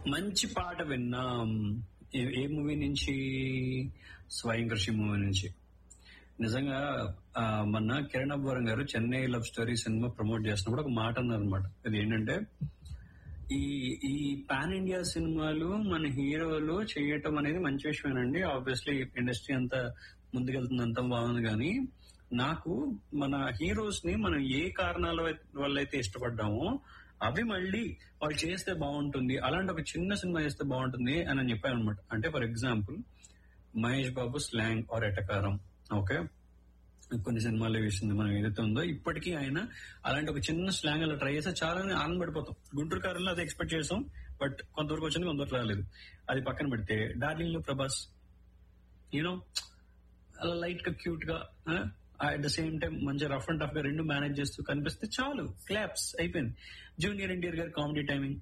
మంచి పాట విన్నాం ఏ- ఏ మూవీ నుంచి స్వయం కృషి మూవీ నుంచి నిజంగా ఆ, మొన్న కిరణ్ అబ్బవరం గారు Chennai love story cinema promote చేస్తున్నప్పుడు ఒక మాట అన్నారు అనమాట అది ఏంటంటే ఈ ఈ పాన్ ఇండియా సినిమాలు మన హీరోలు చేయటం అనేది మంచి విషయమేనండి ఆబ్వియస్లీ ఇండస్ట్రీ అంతా ముందుకెళ్తుంది అంతా బాగుంది కానీ నాకు మన హీరోస్ ని మనం ఏ కారణాల వల్ల అయితే ఇష్టపడ్డామో అవి మళ్ళీ వాళ్ళు చేస్తే బాగుంటుంది అలాంటి ఒక చిన్న సినిమా చేస్తే బాగుంటుంది అని అని చెప్పాను అనమాట అంటే for example Mahesh Babu slang or ఎటకారం ఓకే కొన్ని సినిమాలు వేసింది మనం ఏదైతే ఉందో ఇప్పటికీ ఆయన అలాంటి ఒక చిన్న స్లాంగ్ అలా ట్రై చేస్తే చాలా ఆనందపడిపోతాం గుంటూరు కారంలో అది ఎక్స్పెక్ట్ చేసాం బట్ కొంతవరకు వచ్చింది కొంతవరకు రాలేదు అది పక్కన పెడితే డార్లింగ్ లో ప్రభాస్ యూనో అలా లైట్ గా క్యూట్ గా అట్ ద సేమ్ టైం మంచి రఫ్ అండ్ టఫ్ గా రెండు మేనేజ్ చేస్తూ కనిపిస్తే చాలు క్లాప్స్ అయిపోయింది జూనియర్ ఎన్టీఆర్ గారి కామెడీ టైమింగ్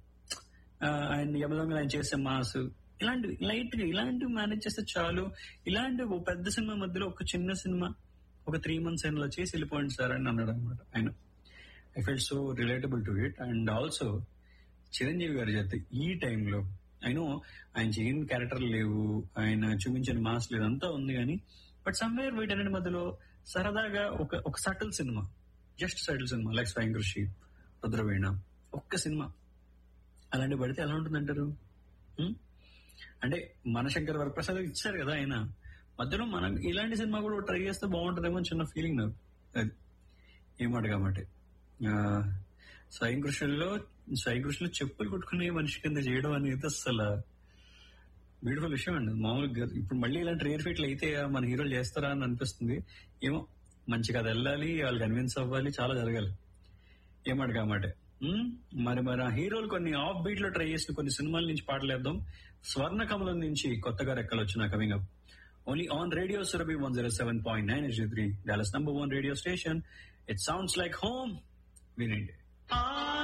ఆయన యమదొంగలు ఆయన చేసే మాస్ ఇలాంటివి లైట్ గా ఇలాంటివి మేనేజ్ చేస్తే చాలు ఇలాంటి ఒక పెద్ద సినిమా మధ్యలో ఒక చిన్న సినిమా ఒక త్రీ మంత్స్ అయినా చేసి వెళ్ళిపోయింది సార్ అని అన్నాడు అనమాట ఆయన I felt so relatable to it and also Chiranjeevi గారి చేత ఈ టైంలో అయినో ఆయన చేయని క్యారెక్టర్ లేవు ఆయన చూపించిన మాస్ లేదు అంతా ఉంది కానీ బట్ సమ్వేర్ వీటన్నిటి మధ్యలో సరదాగా ఒక ఒక subtle cinema just subtle cinema like Swayam Krushi Rudraveena ఒక్క సినిమా అలాంటి పడితే ఎలా ఉంటుందంటారు హ్మ్? అంటే మనశంకర్ వరప్రసాద్ ఇచ్చారు కదా ఆయన మధ్యలో మనం ఇలాంటి సినిమా కూడా ట్రై చేస్తే బాగుంటుందేమో అని చిన్న ఫీలింగ్ నాకు అది ఏమాట కాబట్టి ఆ, స్వయం కృషిలో స్వయం కృషిలో చెప్పులు కొట్టుకునే మనిషి కింద చేయడం అనేది అసలు బ్యూటిఫుల్ విషయం అండి మామూలుగా ఇప్పుడు మళ్ళీ ఇలాంటి రేర్ ఫీట్లు అయితే మన హీరోలు చేస్తారా అని అనిపిస్తుంది ఏమో మంచి కథ వెళ్ళాలి వాళ్ళు కన్విన్స్ అవ్వాలి చాలా జరగాలి ఏమాట కామాట ఉమ్, మరి మరి ఆ హీరోలు కొన్ని ఆఫ్ బీట్ లో ట్రై చేసిన కొన్ని సినిమాల నుంచి పాటలేద్దాం స్వర్ణ కమలం నుంచి కొత్తగా రెక్కలు వచ్చిన coming up only on radio Surabhi one zero seven point nine S three Dallas number one radio station it sounds like home వినండి